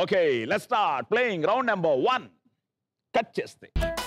Okay let start playing round number one cut చేస్తే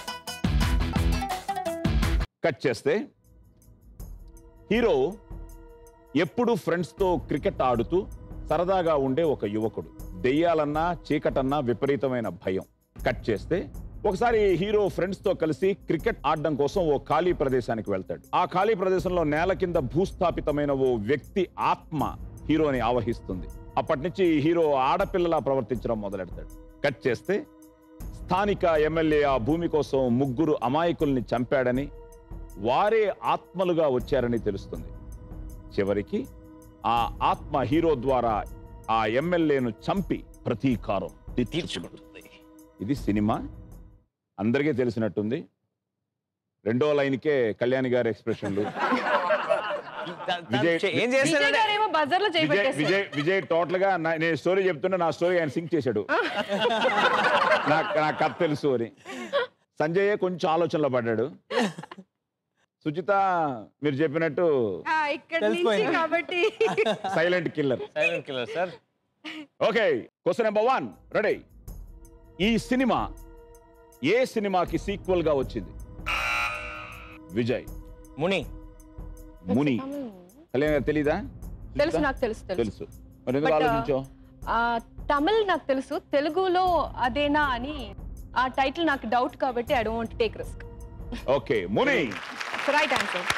cut చేస్తే hero ఎప్పుడు ఫ్రెండ్స్తో క్రికెట్ ఆడుతూ సరదాగా ఉండే ఒక యువకుడు దెయ్యాలన్నా చీకటన్నా విపరీతమైన భయం కట్ చేస్తే ఒకసారి హీరో ఫ్రెండ్స్ తో కలిసి క్రికెట్ ఆడడం కోసం ఓ ఖాళీ ప్రదేశానికి వెళ్తాడు ఆ ఖాళీ ప్రదేశంలో నేల కింద భూస్థాపితమైన ఓ వ్యక్తి ఆత్మ హీరోని ఆవహిస్తుంది అప్పటి నుంచి హీరో ఆడపిల్లలా ప్రవర్తించడం మొదలెడతాడు కట్ చేస్తే స్థానిక ఎమ్మెల్యే ఆ భూమి కోసం ముగ్గురు అమాయకుల్ని చంపాడని వారే ఆత్మలుగా వచ్చారని తెలుస్తుంది చివరికి ఆ ఆత్మ హీరో ద్వారా ఆ ఎమ్మెల్యేను చంపి ప్రతీకారం తీర్చుకుంటుంది ఇది సినిమా అందరికీ తెలిసినట్టుంది రెండో లైన్కే కళ్యాణి గారి ఎక్స్ప్రెషన్లు విజయ్- ఏం విజయ్ చేస్తానంటే గారేమో బజార్ లో విజయ్ చేయబెట్టేస్తారు విజయ్ విజయ్ టోటల్ గా నా- నేను స్టోరీ చెప్తుంటే నా స్టోరీ ఆయన సింక్ చేశాడు నాకు నాకు కథ తెలుసు అని సంజయ్ కొంచెం ఆలోచనలో పడ్డాడు సుచిత మీరు చెప్పినట్టు ఆ, ఇక్కడ నుంచి తెలిసిపోయింది. కాబట్టి silent killer silent killer sir okay question number one ready ఈ సినిమా ఏ సినిమాకి సీక్వెల్ గా వచ్చింది విజయ్ ముని ముని కళ్యాణ్ గారు తెలీదా తెలుసు నాకు తెలుసు తెలుసు తెలుసు మరి ఎందుకు But, uh, ఆలోచించావు ఆ, తమిళ్ నాకు తెలుసు తెలుగులో అదేనా అని ఆ టైటిల్ నాకు డౌట్ కాబట్టి I don't take risk okay Muni right answer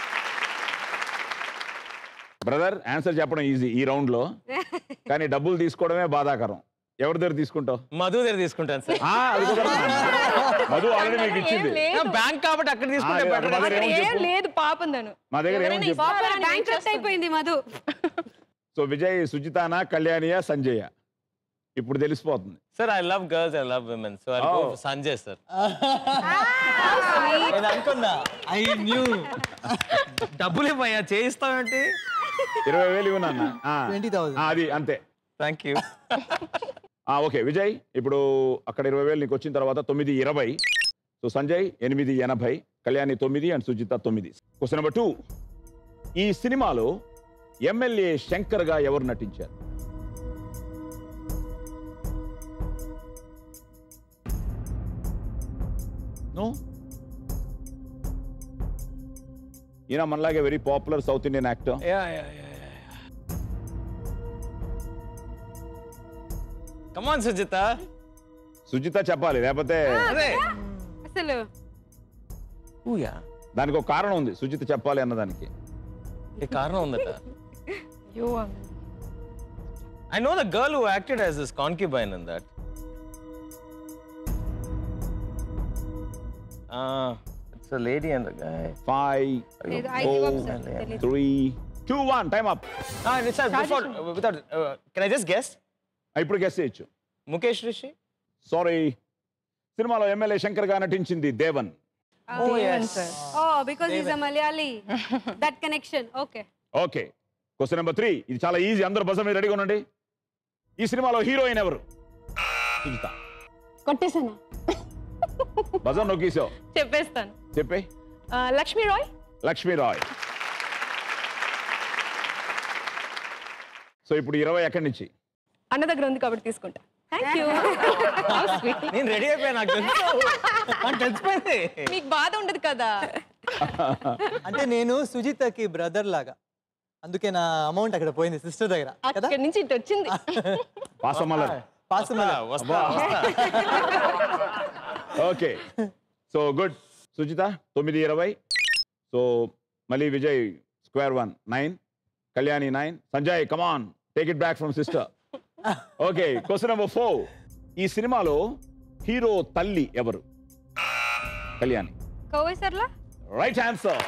brother answer చెప్పడం ఈజీ ఈ రౌండ్ లో కానీ డబ్బులు తీసుకోవడమే బాధాకరం ఎవరి దగ్గర తీసుకుంటావు మధు దగ్గర తీసుకుంటాను సార్ ఆ, అది కుదరదు. మధు ఆల్రెడీ మీకు ఇచ్చింది బ్యాంక్ కాబట్టి అక్కడ తీసుకుంటే ఆ, better అక్కడ కదా. ఏమని ఏం చెప్పు? లేదు పాపం తను మా దగ్గర ఏమని ఎవరైనా చెప్పు ఇస్తారా అని బ్యాంక్ చేస్తుంది. అయిపోయింది మధు సో విజయ్ సుజితానా కళ్యాణియా సంజయ ఇప్పుడు తెలిసిపోతుంది sir I love girls I love women so I go Oh. Sanjay sir నేను అనుకున్నా ఐ న్యూ డబ్బులు ఇవ్వయ్యా చేయిస్తామేంటి ఇరవై వేలు ఇవ్వనా అన్న? ఆ. 20,000. ఆ, అది అంతే థ్యాంక్ యూ ఆ, ఓకే విజయ్ ఇప్పుడు అక్కడ ఇరవై వేలు నీకు వచ్చిన తర్వాత తొమ్మిది ఇరవై సో సంజయ్ ఎనిమిది ఎనభై కళ్యాణి తొమ్మిది అండ్ సుజిత తొమ్మిది క్వశ్చన్ నెంబర్ టూ ఈ సినిమాలో ఎమ్మెల్యే శంకర్ గా ఎవరు నటించారు నో ఈయన మనలాగే very popular South Indian actor ya ya ya come on Sujitha Sujitha చెప్పాలి లేకపోతే అదే అసలు ఊయా దానికి ఒక కారణం ఉంది సుజిత చెప్పాలి అన్నదానికి ఈ కారణం ఉందట యో I know the girl who acted as this concubine in that. Ah, it's a lady and a guy. Five లేదు, I give up, sir. తెలీదు. Three two one time up Ah, it's a, before, uh, without, uh, can I just guess? ఇప్పుడు guess చేయొచ్చు Mukesh Rishi? Sorry సినిమాలో MLA Shankar గా నటించింది Devan Oh, yes. Oh because is a Malayali that connection okay okay question number three ఇది చాలా easy అందరూ bus మీద రెడీగా ఉండండి ఈ సినిమాలో హీరోయిన్ ఎవరు సుజిత కొట్టేసానా బజర్ నొక్కేసావు చెప్పేస్తాను చెప్పే ఆ, లక్ష్మీ రాయ్ లక్ష్మీ రాయ్ సో ఇప్పుడు ఇరవై ఎక్కడి నుంచి అన్న దగ్గర ఉంది కాబట్టి తీసుకుంటా థ్యాంక్ యూ నేను రెడీ అయిపోయా నాకు తెలుసు నాకు తెలిసిపోయింది మీకు బాధ ఉండదు కదా అంటే నేను సుజితకి బ్రదర్ లాగా అందుకే నా అమౌంట్ అక్కడ పోయింది సిస్టర్ దగ్గర కదా అక్కడి నుంచి ఇటు వచ్చింది పాసమల్ల పాసమల వస్తా వస్తా ఓకే సో గుడ్ సుజిత తొమ్మిది ఇరవై సో మళ్ళీ Vijay square one nine Kalyani nine Sanjay come on take it back from sister okay question number four ఈ సినిమాలో హీరో తల్లి ఎవరు కళ్యాణి కోవేసర్లా రైట్ ఆన్సర్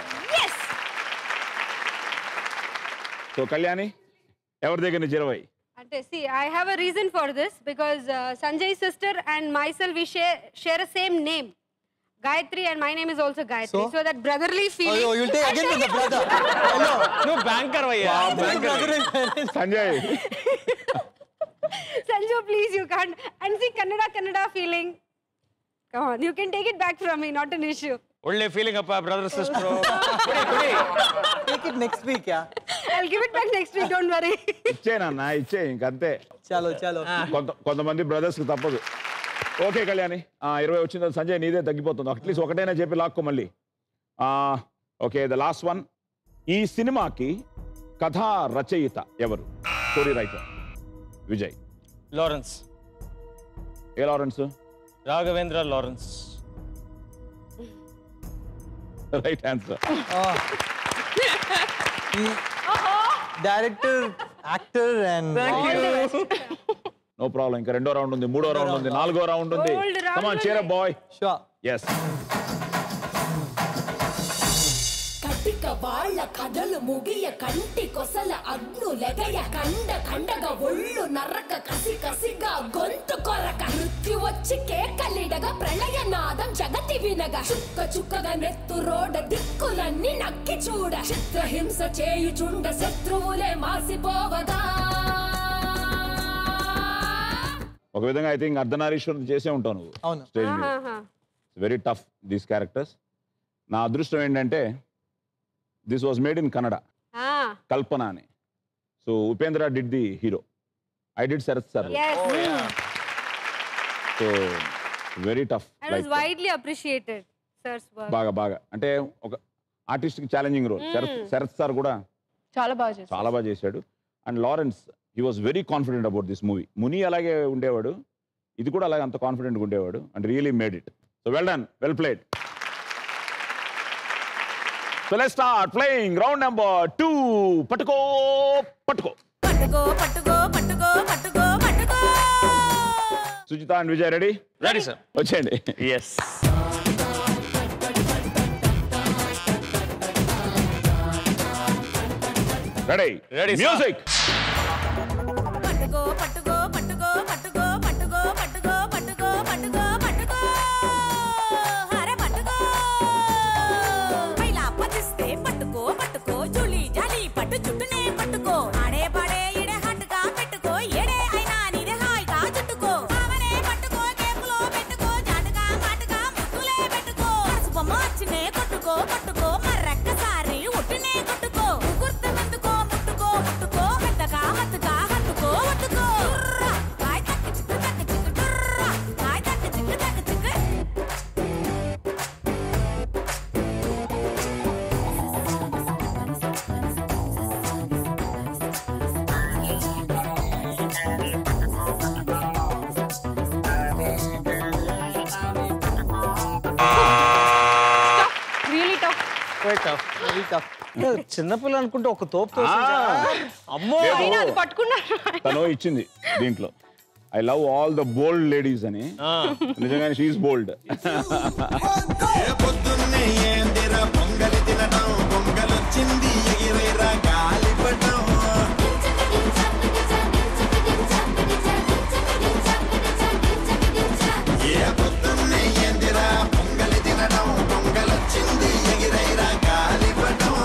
సో కళ్యాణి ఎవరి దగ్గర నుంచి ఇరవై అంటే see I have a reason for this because Sanjay sister and my self we share share a same name Gayatri and my name is also Gayatri So? So that brotherly అయ్యో feeling you'll take again with the brother hello నువ్వు banker అయ్యా brother Sanjay Sanju, please, you can't. And see, Kannada, Kannada feeling. Come on, you can take it back from me, not an issue. ఒళ్ళే feeling అప్ప brother sister కుడి కుడి take it next week ya I'll give it back next week, don't worry. ఇచ్చేనన్నా ఇచ్చే ఇంకంతే చలో చలో కొంత కొంతమంది బ్రదర్స్ కి తప్పదు ఓకే కళ్యాణి ఆ, ఇరవై వచ్చింది సంజయ్ నీదే తగ్గిపోతుంది అట్లీస్ట్ ఒకటైనా చెప్పి లాక్కో మళ్ళీ ఆ, ఓకే ద లాస్ట్ వన్ ఈ సినిమాకి కథా రచయిత ఎవరు స్టోరీ రైటర్ విజయ్ లారెన్స్ ఏ Lawrence Raghavendra Lawrence right answer director actor and no problem ఇంకా రెండో రౌండ్ ఉంది మూడో రౌండ్ ఉంది నాలుగో రౌండ్ ఉంది Old round కమాన్ చీర బాయ్ షో ఎస్ కటిక వాళ్ళ కథలు ముగియ కంటి కొసల అగ్ను లెగయ కండ కండగ ఒళ్ళు నరక కసి కసిగా గొంతు కొరక మృత్యు వచ్చి కేకలిడగా ప్రళయ నాదం జగతి వినగా చుక్క చుక్కగా నెత్తు రోడ దిక్కులన్నీ నక్కి చూడ చిత్రహింస చేయుచుండ శత్రువులే మాసిపోవగా ఒక విధంగా ఐ థింక్ అర్ధనారీశ్వరం చేసే ఉంటావు నువ్వు అవును స్టేజ్ మీద ఆహాహా. వెరీ టఫ్ దీస్ క్యారెక్టర్స్ నా అదృష్టం ఏంటంటే this was made in Kannada ఆ, కల్పన అని so Upendra did the hero I did Sarath sir yes. So very tough And it was widely appreciated, sir's work. బాగా బాగా అంటే ఒక ఆర్టిస్ట్ కి challenging role Sarath Sarath sir కూడా చాలా బాగా చేశారు చాలా బాగా చేశాడు and Lawrence he was very confident about this movie Muni అలాగే ఉండేవాడు ఇది కూడా అలాగే అంత కాన్ఫిడెంట్గా ఉండేవాడు and really made it so well done well played so let start playing round number two పట్టుకో పట్టుకో పట్టుకో పట్టుకో పట్టుకో పట్టుకో పట్టుకో Sujitha and Vijay ready ready sir వచ్చేయండి yes ready Ready, sir. Music పట్టుకో పట్టుకో పట్టుకో పట్టుకో పట్టుకో పట్టుకో పట్టుకో పట్టుకో పట్టుకో హరే పట్టుకో పైలా పదిస్తే పట్టుకో పట్టుకో జులి జాలి పట్టు చుట్టునే పట్టుకో ఆడే పాడే ఇడే హట్టుగా పెట్టుకో ఏడే అయినా నీదే హాయిగా చుట్టుకో కావనే పట్టుకో కేపులో పెట్టుకో జాటుగా మాటుగా ముద్దులే పెట్టుకో పసుపు మార్చినే కొట్టుకో కొట్టుకో మరొక్కసారి ఉట్టునే కొట్టుకో గుర్తునందుకో ముట్టుకో ముట్టుకో పెద్దగా హత్తుగా హత్తుకో ఒట్టుకో టుర్రా, కాయ్ తక్కి చిక్కు తక్కి చిక్కు టుర్రా, కాయ్ తక్కి చిక్కు తక్కి చిక్కు రియలీ టఫ్ వెరీ టఫ్ చిన్నపిల్ల అనుకుంటే ఒక తోపు అమ్మో లేదు. అయినా అది పట్టుకున్నారు తను ఇచ్చింది దీంట్లో I love all the bold ladies అని ఆ, నిజంగానే షీఈ్ బోల్డ్ ఏ పొద్దున్నే ఏందిరా పొంగలి తినడం పొంగలొచ్చింది ఎగిరేరా గాలిపటం ఏ పొద్దున్నే ఏందిరా పొంగలి తినడం పొంగలొచ్చింది ఎగిరేరా గాలిపటం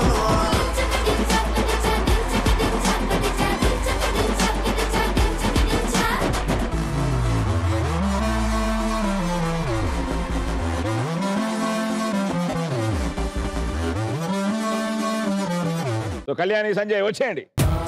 సో కళ్యాణి సంజయ్ వచ్చేయండి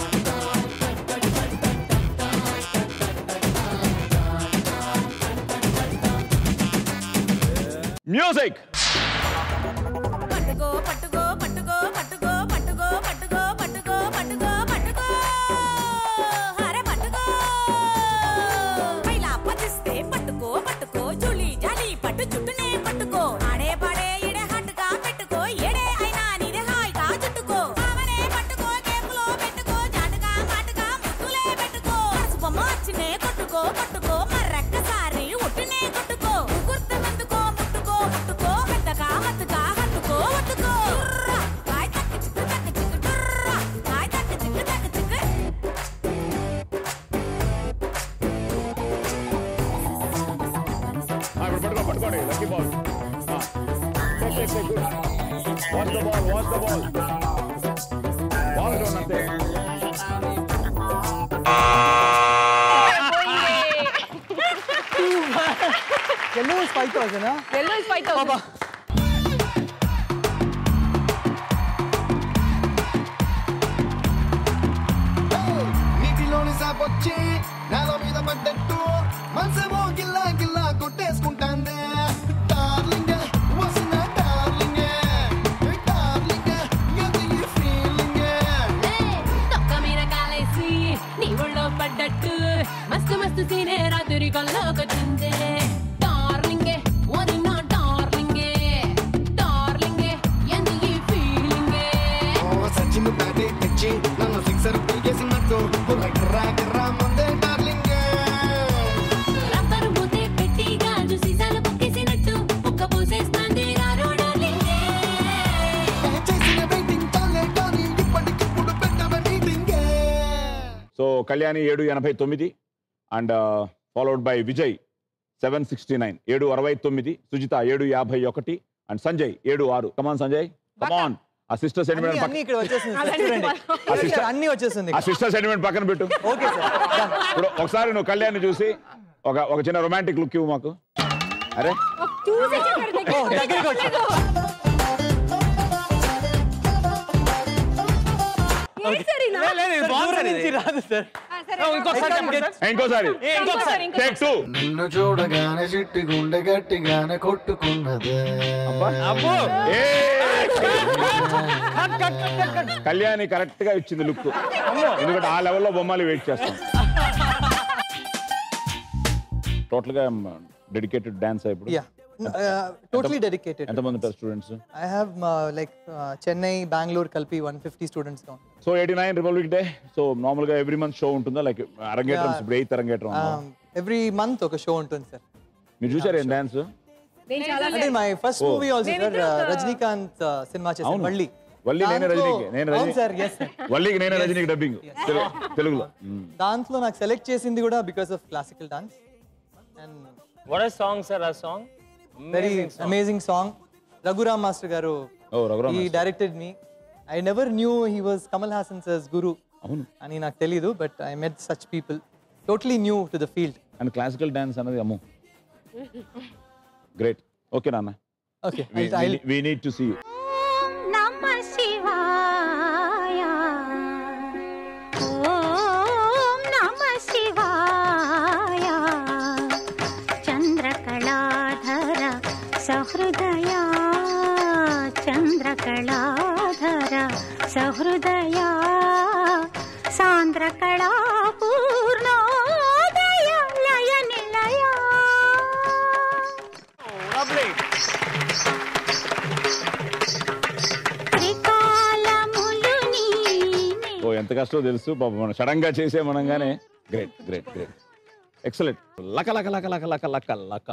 మ్యూజిక్ పట్టుకో పట్టుకో పట్టుకో పట్టుకో పట్టుకో పట్టుకో పట్టుకో పట్టుకో పట్టుకో హరే పట్టుకో పైలా పదిస్తే పట్టుకో పట్టుకో జులి జాలి పట్టు చుట్టునే పట్టుకో ఆడే పాడే ఇడే హట్టుగా పెట్టుకో ఏడే అయినా నీదే హాయిగా చుట్టుకో కావనే పట్టుకో కేపులో పెట్టుకో జాటుగా మాటుగా ముద్దులే పెట్టుకో పసుపు మార్చినే కొట్టుకో కొట్టుకో మరొక్కసారి ఉట్టునే కొట్టుకో గుర్తునందుకో ముట్టుకో ముట్టుకో పెద్దగా హత్తుగా హత్తుకో ఒట్టుకో టుర్రా, కాయ్ తక్కి చిక్కు తక్కి చిక్కు టుర్రా, కాయ్ తక్కి చిక్కు తక్కి చిక్కు పట్టుకో పట్టుకోండి lucky ball watch the ball watch the ball ball అంతే yellow five thousand yellow is five thousand నీటిలోని సాపొచ్చి నేల పడ్డట్టు మనసేమో గిల్లా గిల్లా కొట్టేసుకుంటాందే డార్లింగ్ వసిన డార్లింగ్ డార్లింగ్ అది ఈ ఫీలింగ్ తొక్క మీద కాలేసి నీ ఒళ్ళో పడ్డట్టు మస్తు మస్తు సీనే రాత్రి కల్లోకొచ్చిందే డార్లింగే ఓరి నా డార్లింగే డార్లింగే ఎందు ఈ ఫీలింగే ఓ సచిన్ బ్యాటే తెచ్చి నన్ను సిక్సర్ పీకేసినట్టు బుర్ర గిర్రా గిర్రా ముందే డార్లింగ్ రబ్బరు మూతే పెట్టి గాజు సీసాలు పక్కేసినట్టు ఒక్క పోసేస్తాంది రారో డార్లింగే చేసిన వెయిటింగ్ చాలే కానీ ఇప్పటికిప్పుడు పెట్టవ మీటింగ్ సో కళ్యాణి ఏడు ఎనభై తొమ్మిది and followed by Vijay seven sixty nine ఏడు అరవై తొమ్మిది సుజిత ఏడు యాభై ఒకటి అండ్ సంజయ్ ఏడు ఆరు కమాన్ సంజయ్ కమాన్ ఆ సిస్టర్ అన్ని సెంటిమెంట్ అన్ని ఇక్కడ వచ్చేసింది సార్. అదండి చూడండి ఆ sister- ఇక్కడ అన్ని వచ్చేసింది ఆ సిస్టర్ సెంటిమెంట్ పక్కన పెట్టు ఓకే సార్ done. ఇప్పుడు ఒకసారి నువ్వు కళ్యాణ్ చూసి ఒక ఒక చిన్న రొమాంటిక్ లుక్ ఇవ్వు మాకు అరే చూసి చెప్పారు ఓ, దగ్గరికి వచ్చి ఏంటి సార్ ఇలా? లేదు, లేదు, ఇది బాగుంది దూరం సార్ నుంచి ఇది. రాదు సార్ ఆ, సరే ఓ, ఇంకోసారి చెప్పండి సార్. ఇంకోసారి ఏ, ఇంకొకసారి టేక్ టూ నిన్ను చూడగానే చిట్టి గుండె గట్టిగానే కొట్టుకున్నదే అబ్బో ఏ కళ్యాణి కరెక్ట్ గా ఇచ్చింది లుక్ ఎందుకంటే ఆ లెవెల్లో బొమ్మలు వెయిట్ చేస్తాం టోటల్ గా డెడికేటెడ్ డాన్స్ ఇప్పుడు యా టోటలీ డెడికేటెడ్ ఎంతమంది ఉంటారు students I have like Chennai Bengaluru కలిపి one fifty students so eighty nine republic day so normal గా ఎవ్రీ మంత్ షో ఉంటుందా లైక్ అరంగేట్రం ఇప్పుడు ఎయిత్ అరంగేట్రం ఉందా? ఎవ్రీ మంత్ ఒక షో ఉంటుంది సార్ మీరు చూసారు ఏం డాన్స్ నేను చాలా అంటే my first Oh. Movie also sir నేనిద్దరు ఒక- రజనీకాంత్ సినిమా చేశాను అవును. వల్లి వల్లి నేనే దాంట్లో- రజనీకి నేను అవును రజనీ సార్ ఎస్ సార్ వల్లికి నేనే రజనీకి డబ్బింగ్ తెలుగులో మ్మ్. దాంట్లో నాకు సెలెక్ట్ చేసింది కూడా because of classical dance and what ఆ సాంగ్ సార్ ఆ song very amazing song Raghuram master గారు ఓ రఘురామ్ ఈ master. Directed me I never knew he was Kamal Haasan sir's గురు అవును అని నాకు తెలీదు but I met such people totally new to the field and classical dance అనేది అమ్ము గ్రేట్ ఓకే నాన్న okay we need to see you నమ శివాయ ఓం నమ శివాయ చంద్రకళాధర సహృదయ చంద్రకళాధర సహృదయ సాంద్రకళా పూర్ణోదయ లయ నిలయ త్రికాలములు నీనే ఓ ఎంత కష్టమో తెలుసు పాపం మనం సడన్ గా చేసే మనంగానే గ్రేట్ గ్రేట్ గ్రేట్ ఎక్సలెంట్ లక లక లక లక లక లక లక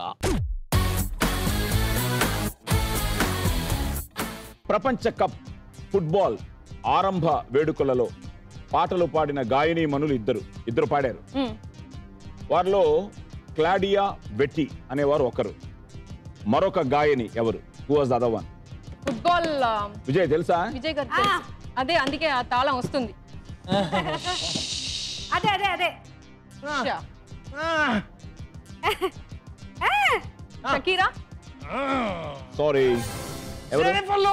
ప్రపంచ కప్ ఫుట్బాల్ ఆరంభ వేడుకలలో పాటలు పాడిన గాయని మనులు ఇద్దరు ఇద్దరు పాడారు మ్మ్. వారిలో క్లాడియా బెట్టి అనేవారు ఒకరు మరొక గాయని ఎవరు who was other one football ఆ, విజయ్ తెలుసా విజయ్ గారు తెలుసు. అదే అందుకే ఆ తాళం వస్తుంది అదే అదే అదే షా. షకీరా సారీ ఎవరు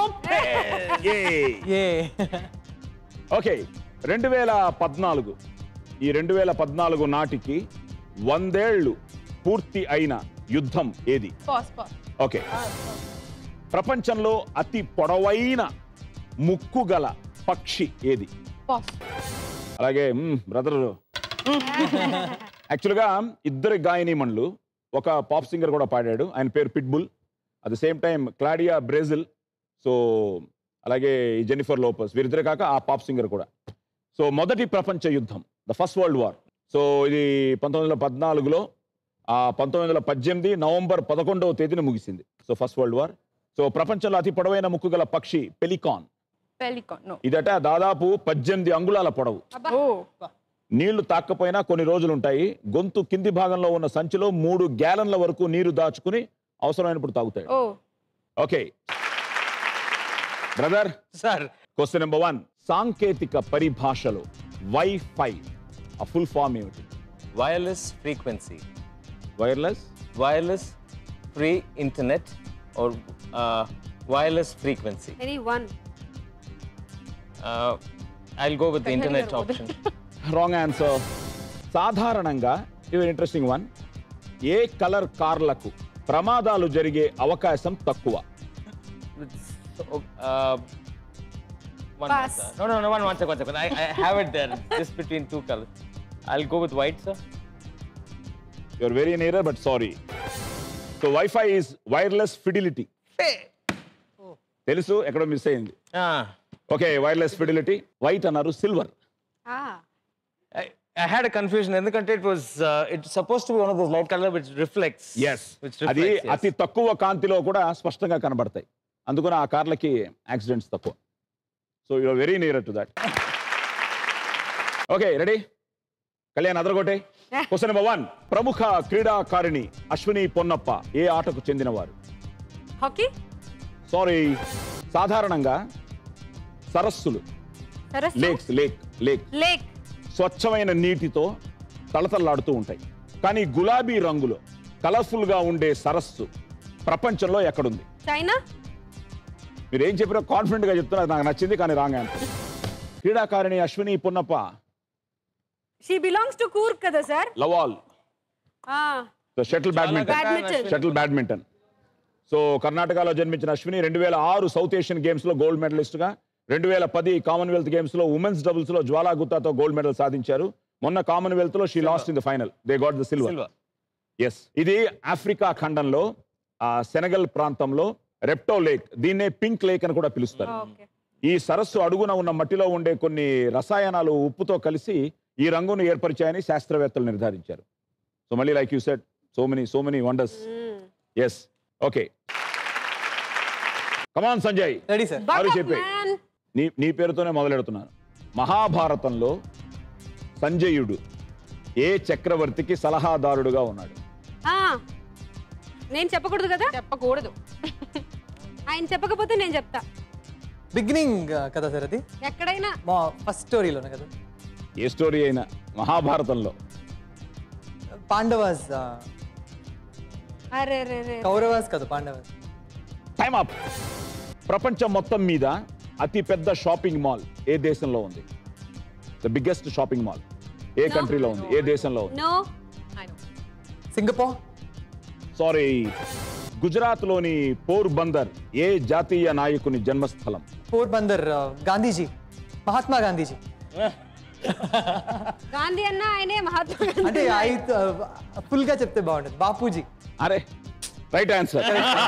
ఏ ఓకే రెండు వేల పద్నాలుగు ఈ రెండు వేల పద్నాలుగు నాటికి వందేళ్లు పూర్తి అయిన యుద్ధం ఏది పాస్ పాస్ ఓకే ప్రపంచంలో అతి పొడవైన ముక్కు గల పక్షి ఏది పాస్ అలాగే బ్రదర్ యాక్చువల్గా ఇద్దరు గాయనీమణులు ఒక పాప్ సింగర్ కూడా పాడాడు ఆయన పేరు Pitbull at the same time Claudia Brazil so అలాగే ఈ జెనిఫర్ లోపస్ వీరిద్దరే కాక ఆ పాప్ సింగర్ కూడా సో మొదటి ప్రపంచ యుద్ధం the first world war so ఇది పంతొమ్మిది వందల పద్నాలుగులో ఆ పంతొమ్మిది వందల పద్దెనిమిది నవంబర్ పదకొండవ తేదీన ముగిసింది so first world war so ప్రపంచంలో అతి పొడవైన ముక్కు గల పక్షి పెలికాన్ పెలికాన్ నో ఇదట దాదాపు పద్దెనిమిది అంగుళాల పొడవు ఓ నీళ్లు తాక్కపోయినా కొన్ని రోజులు ఉంటాయి గొంతు కింది భాగంలో ఉన్న సంచిలో మూడు గ్యాలన్ల వరకు నీరు దాచుకుని అవసరమైనప్పుడు తాగుతాడు oh okay brother sir question number one సాంకేతిక పరిభాషలో వైఫై ఆ ఫుల్ ఫామ్ ఏమిటి wireless frequency wireless wireless free internet or uh, wireless frequency any one uh, i'll go with the internet option wrong answer సాధారణంగా ఇది interesting one ఏ colour కార్లకు ప్రమాదాలు జరిగే అవకాశం తక్కువ So, uh, one Pass. minute, sir. No, no, no, one, one second, one second. I, I have it there, just between two colors. I'll go with white, sir. Your very near but sorry so wifi is wireless fidelity తెలుసు ఎక్కడో miss అయింది Ah, okay wireless fidelity white అన్నారు silver Ah. I, I had a confusion. ఎందుకంటే it was, uh, it's supposed to be one of those light color which reflects. Yes Which అది reflects, yes. అతి తక్కువ కాంతిలో కూడా స్పష్టంగా కనబడతాయి అందుకని ఆ కార్లకి యాక్సిడెంట్స్ తక్కువ so you're very near to that okay ready Kalyan అదరగొట్టే క్వశ్చన్ నెంబర్ వన్ ప్రముఖ క్రీడాకారిణి అశ్విని పొన్నప్ప ఏ ఆటకు చెందినవారు హాకీ సారీ సాధారణంగా సరస్సులు సరస్సు లేక్స్ లేక్ లేక్ లేక్ స్వచ్ఛమైన నీటితో తళతళలాడుతూ ఉంటాయి కానీ గులాబీ రంగులో కలర్ఫుల్ గా ఉండే సరస్సు ప్రపంచంలో ఎక్కడుంది చైనా మీరు ఏం చెప్పినా కాన్ఫిడెంట్ గా చెప్తున్నారు నాకు నచ్చింది కానీ రాంగ్ ఆన్సర్ క్రీడాకారిణి Ashwini Ponnappa she belongs to Coorg కదా సార్ లవాల్ shuttle badminton badminton shuttle badminton so కర్ణాటకలో జన్మించిన అశ్విని రెండు వేల ఆరు సౌత్ ఏషియన్ గేమ్స్ లో గోల్డ్ మెడలిస్ట్ గా రెండు వేల పది కామన్వెల్త్ గేమ్స్ లో ఉమెన్స్ డబుల్స్ లో జ్వాలా గుత్తాతో గోల్డ్ మెడల్ సాధించారు మొన్న కామన్వెల్త్ లో she lost in the final they got the silver Silver. Yes ఇది ఆఫ్రికా ఖండంలో ఆ సెనగల్ ప్రాంతంలో రెప్టో లేక్ దీన్నే పింక్ లేక్ అని కూడా పిలుస్తారు ఓకే ఈ సరస్సు అడుగున ఉన్న మట్టిలో ఉండే కొన్ని రసాయనాలు ఉప్పుతో కలిసి ఈ రంగును ఏర్పరిచాయని శాస్త్రవేత్తలు నిర్ధారించారు సో మళ్ళీ like you set so many so many wonders yes okay come on Sanjay ready sir ఆరు చెప్పే నీ నీ పేరుతోనే మొదలెడుతున్నాను మహాభారతంలో సంజయుడు ఏ చక్రవర్తికి సలహాదారుడుగా ఉన్నాడు నేను చెప్పకూడదు కదా చెప్పకూడదు ఆయన చెప్పకపోతే నేను చెప్తా బిగినింగ్ కదా సార్ అది ఎక్కడైనా మా ఫస్ట్ స్టోరీలోనే కదా ఏ స్టోరీ అయినా మహాభారతంలో పాండవాస్ ఆ, అరే రే రే కౌరవాస్ కదా పాండవాస్ టైమ్ అప్ ప్రపంచం మొత్తం మీద అతి పెద్ద షాపింగ్ మాల్ ఏ దేశంలో ఉంది ద బిగ్గెస్ట్ షాపింగ్ మాల్ ఏ కంట్రీలో ఉంది ఏ దేశంలో ఉంది నో సింగపూర్ సారీ గుజరాత్లోని పోర్ బందర్ ఏ జాతీయ నాయకుని జన్మస్థలం పోర్బందర్ ఆ, గాంధీజీ మహాత్మా గాంధీజీ గాంధీ అన్న ఆయనే మహాత్మా గాంధీ అంటే ఐ ఫుల్ గా చెప్తే బాగుంటుంది బాపూజీ అరే రైట్ ఆన్సర్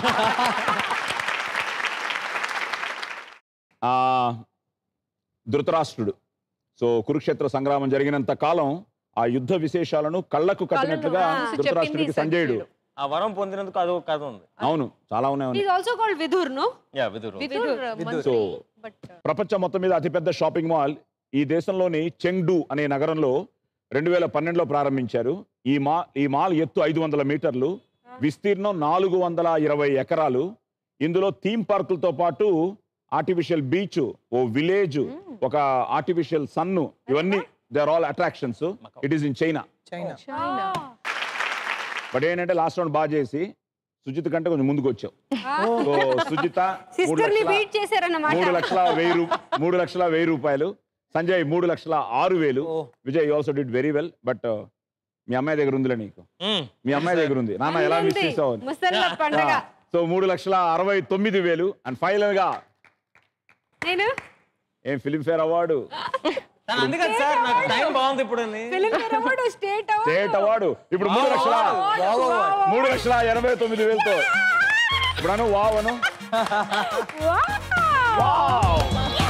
ధృతరాష్ట్రుడు సో కురుక్షేత్ర సంగ్రామం జరిగినంత కాలం ఆ యుద్ధ విశేషాలను కళ్ళకు కట్టినట్లుగా చూసి ధృతరాష్ట్రుడికి చెప్పింది సంజయుడు సంజయుడు. ఆ వరం పొందినందుకు అదొక కథ ఉంది అవును చాలా ఉన్నాయి ఉన్నాయి is also called Vidur no yeah విదురు విదుర్ మంత్రి సో బట్ ప్రపంచం మొత్తం మీద అతిపెద్ద షాపింగ్ మాల్ ఈ దేశంలోని చెంగ్డు అనే నగరంలో రెండు వేల పన్నెండులో ప్రారంభించారు ఈ మా ఈ మాల్ ఎత్తు ఐదు వందల మీటర్లు విస్తీర్ణం నాలుగు వందల ఇరవై ఎకరాలు ఇందులో థీమ్ పార్కులతో పాటు ఆర్టిఫిషియల్ బీచ్ ఓ విలేజ్ ఒక ఆర్టిఫిషియల్ సన్ను ఇవన్నీ they are all attractions it is in China China China but ఏంటంటే లాస్ట్ రౌండ్ బాగా చేసి సుజిత్ కంటే కొంచెం ముందుకు వచ్చావు సో సుజిత మూడు సిస్టర్ ని లక్షల- బీట్ చేశారన్నమాట మూడు లక్షల వెయ్యి రూ మూడు లక్షల వెయ్యి రూపాయలు సంజయ్ మూడు లక్షల ఆరు వేలు ఓ. Vijay also did very well but మీ అమ్మాయి దగ్గర ఉందిలే నీకు మీ అమ్మాయి దగ్గర ఉంది నాన్న ఎలా మిస్ చేసావు అని. ముసల్ల పండగ సో మూడు లక్షల అరవై తొమ్మిది వేలు అండ్ ఫైనల్ గా నేను ఏం ఫిలింఫేర్ అవార్డు తను అందుకని సార్ నాకు టైం బాగుంది ఇప్పుడు అని film award state state award ఇప్పుడు మూడు లక్షల మూడు లక్షల ఎనభై తొమ్మిది వేలతో ఇప్పుడు అను వావ్ అను వావ్